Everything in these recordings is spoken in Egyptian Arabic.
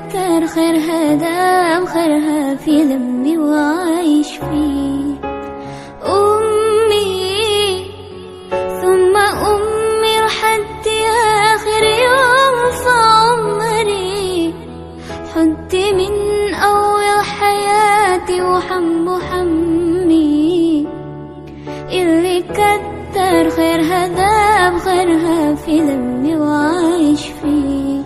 كتر خيرها دام خيرها في دمي وعايش فيه أمي ثم أمي لحد آخر يوم في عمري حد من أول حياتي وحم وحمي اللي كتر خيرها دام خيرها في دمي وعايش فيه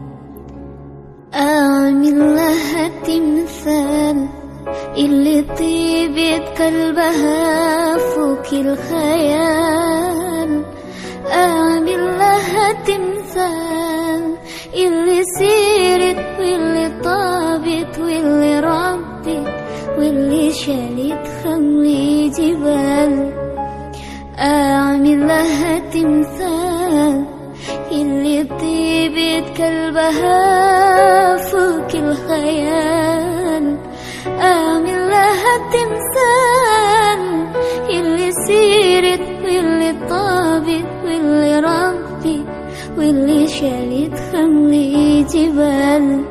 أعمل لها تمثال اللي طيبة قلبها فوق الخيال أعمل لها تمثال اللي سيرت واللي طابت واللي ربت واللي شالت خمل جبال أعمل لها تمثال اللي طيبة قلبها فوق الخيال أعمل لها تمثال اللي سيرت واللي طابت واللي ربت واللي شالت خمل جبال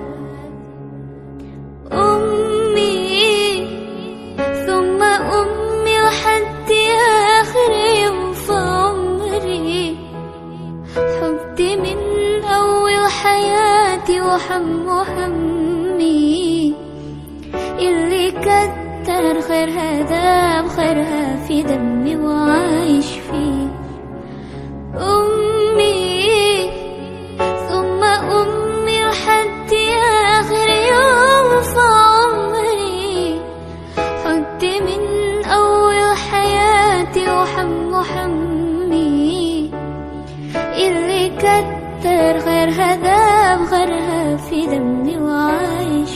أمي ثم أمي لحد آخر يوم في عمري حبي من أول حياتي وحم وحمي اللي كتر خيرها دام خيرها في دمي وعايش فيه أمي ثم أمي لحد آخر يوم في عمري حد من أول حياتي وحم وحمي اللي كتر غيرها دام غيرها في دمي وعايش